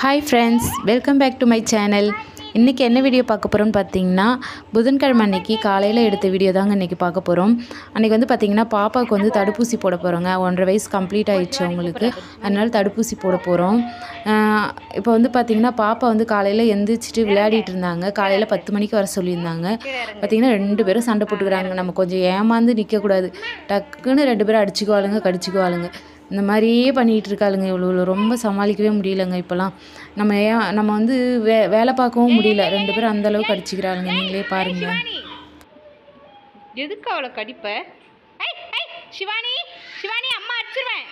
hi friends welcome back to my channel இன்றைக்கி என்ன video பார்க்க போகிறோம்னு பார்த்தீங்கன்னா புதன்கிழமை அன்னைக்கு காலையில் எடுத்த வீடியோ தாங்க இன்றைக்கி பார்க்க போகிறோம் அன்றைக்கி வந்து பார்த்திங்கன்னா பாப்பாவுக்கு வந்து தடுப்பூசி போட போகிறோங்க ஒன்றரை வயசு கம்ப்ளீட் ஆயிடுச்சு அவங்களுக்கு அதனால் தடுப்பூசி போட போகிறோம் இப்போ வந்து பார்த்திங்கன்னா பாப்பா வந்து காலையில் எந்திரிச்சிட்டு விளையாடிட்டு இருந்தாங்க காலையில் பத்து மணிக்கு வர சொல்லியிருந்தாங்க பார்த்திங்கன்னா ரெண்டு பேரும் சண்டை போட்டுக்கிறாங்க நம்ம கொஞ்சம் ஏமாந்து நிற்கக்கூடாது டக்குன்னு ரெண்டு பேரும் அடிச்சுக்குவாளுங்க கடிச்சுக்குவாளுங்க இந்த மாதிரியே பண்ணிகிட்டு இருக்காளுங்க இவ்வளோ இவ்வளோ ரொம்ப சமாளிக்கவே முடியலங்க இப்போலாம் நம்ம ஏன் நம்ம வந்து வே வேலை பார்க்கவும் முடியல ரெண்டு பேரும் அந்த அளவுக்கு அடிச்சுக்கிறாளுங்க நீங்களே பாருங்க எதுக்கு அவளை கடிப்ப ஐய் ஐய் சிவானி சிவானி அம்மா அடிச்சிருவேன்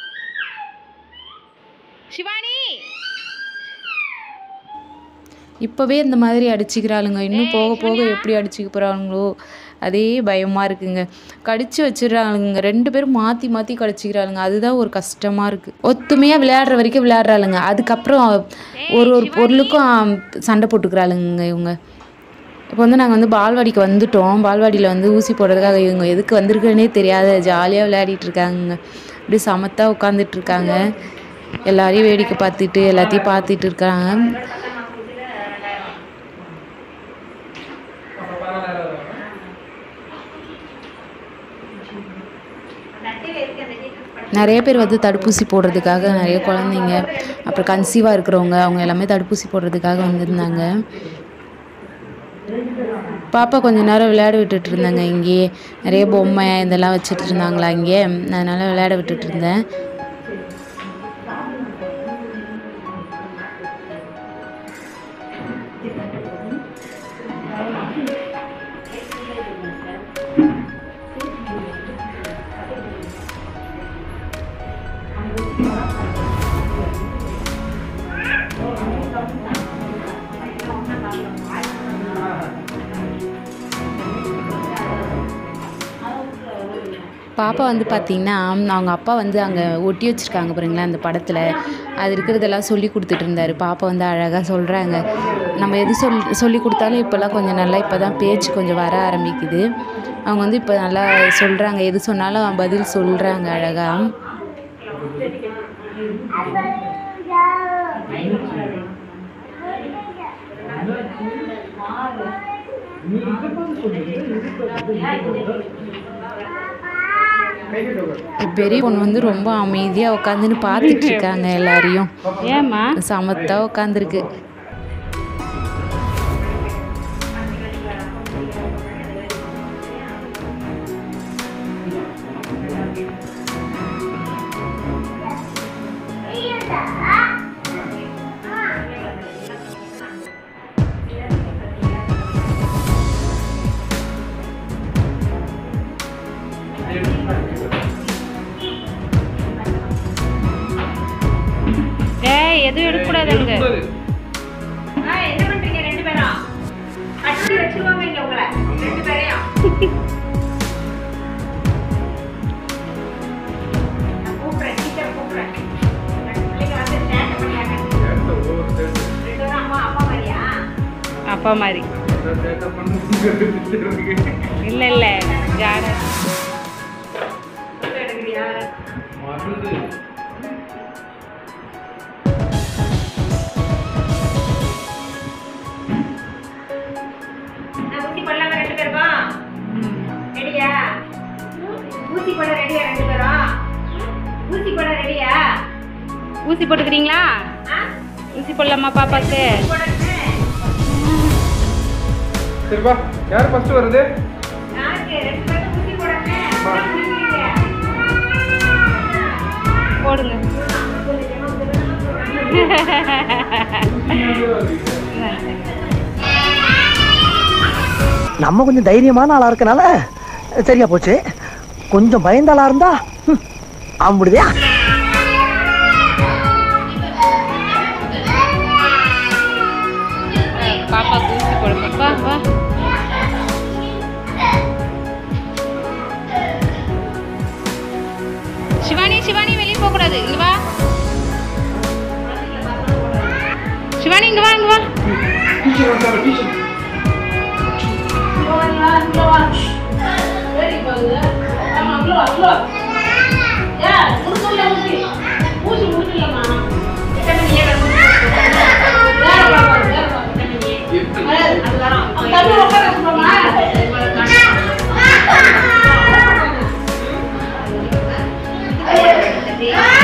சிவானி இப்போவே இந்த மாதிரி அடிச்சுக்கிறாளுங்க இன்னும் போக போக எப்படி அடிச்சுக்க போகிறாங்களோ அதே பயமாக இருக்குங்க கடிச்சு வச்சிடுறாளுங்க ரெண்டு பேரும் மாற்றி மாற்றி கடிச்சிக்கிறாளுங்க அதுதான் ஒரு கஷ்டமாக இருக்குது ஒத்துமையாக விளையாடுற வரைக்கும் விளையாடுறாளுங்க அதுக்கப்புறம் ஒரு ஒரு பொருளுக்கும் சண்டை போட்டுக்கிறாளுங்க இவங்க இப்போ வந்து நாங்கள் வந்து பால்வாடிக்கு வந்துட்டோம் பால்வாடியில் வந்து ஊசி போடுறதுக்காக இவங்க எதுக்கு வந்திருக்குன்னே தெரியாத ஜாலியாக விளையாடிட்டு இருக்காங்க அப்படியே சமத்தா உட்காந்துட்டு இருக்காங்க எல்லாரையும் வேடிக்கை பார்த்துட்டு எல்லாத்தையும் பார்த்துட்டு இருக்காங்க நிறைய பேர் வந்து தடுப்பூசி போடுறதுக்காக நிறைய குழந்தைங்க அப்புறம் கன்சீவாக இருக்கிறவங்க அவங்க எல்லாமே தடுப்பூசி போடுறதுக்காக வந்திருந்தாங்க பாப்பா கொஞ்ச நேரம் விளையாட விட்டுட்டு இருந்தாங்க இங்கேயே நிறைய பொம்மை இதெல்லாம் வச்சுட்டு இருந்தாங்களா இங்கே அதனால் விளையாட விட்டுட்டு இருந்தேன் பாப்பா வந்து பார்த்திங்கன்னா அவங்க அப்பா வந்து அங்கே ஒட்டி வச்சுருக்காங்க பாருங்களேன் அந்த படத்தில் அது இருக்கிறதெல்லாம் சொல்லி கொடுத்துட்டு இருந்தாரு பாப்பா வந்து அழகாக சொல்கிறாங்க நம்ம எது சொல் சொல்லி கொடுத்தாலும் இப்போல்லாம் கொஞ்சம் நல்லா இப்போ தான் பேச்சு கொஞ்சம் வர ஆரம்பிக்குது அவங்க வந்து இப்போ நல்லா சொல்கிறாங்க எது சொன்னாலும் பதில் சொல்கிறாங்க அழகாக பெரிய பொண்ணு வந்து ரொம்ப அமைதியாக உட்காந்துன்னு பார்த்துட்டு இருக்காங்க எல்லாரையும் ஏம்மா சமத்தா உட்காந்துருக்கு ஏய் எதுவும் எடுக்கக்கூடாது அங்க என்ன பண்றீங்க ரெண்டு பேரும் அடி வச்சிருவாங்க இங்க உங்களை ரெண்டு பேரையும் நான் கூப்பிடுறேன் டீச்சர் கூப்பிடுறேன் ரெண்டு பிள்ளைங்க வந்து சேட்டை பண்ணியாங்க ரெண்டு பேரும் அம்மா அப்பா மாதிரியா அப்பா மாதிரி இல்ல இல்ல ஜாட ஃபோட்டோ எடுக்கிறியா நான் ஊசி போடலாமா ரெண்டு பேருக்கும் ரெடியா ஊசி போட ரெடியா ரெண்டு பேரும் ஊசி போட ரெடியா ஊசி போட்டுக்கிறீங்களா ஆ ஊசி போடலாமா பாப்பாக்கு போடணும் சரிப்பா யார் ஃபர்ஸ்ட் வருது யாருக்கு ரெண்டு பேரும் ஊசி போடணும் போடுங்க நம்ம கொஞ்சம் தைரியமான ஆளா இருக்கனால சரியா போச்சு கொஞ்சம் பயந்த ஆளா இருந்தா ஹம், ஆம்பிடுதியா பாப்பாக்கு ஊசி போடுங்க வா வா சிவானி சிவானி வெளியே போக கூடாது இங்க வா சிவானி இங்க வா இங்க வா ஊசி முடிக்கலாமா எத்தனை நீ தம்பி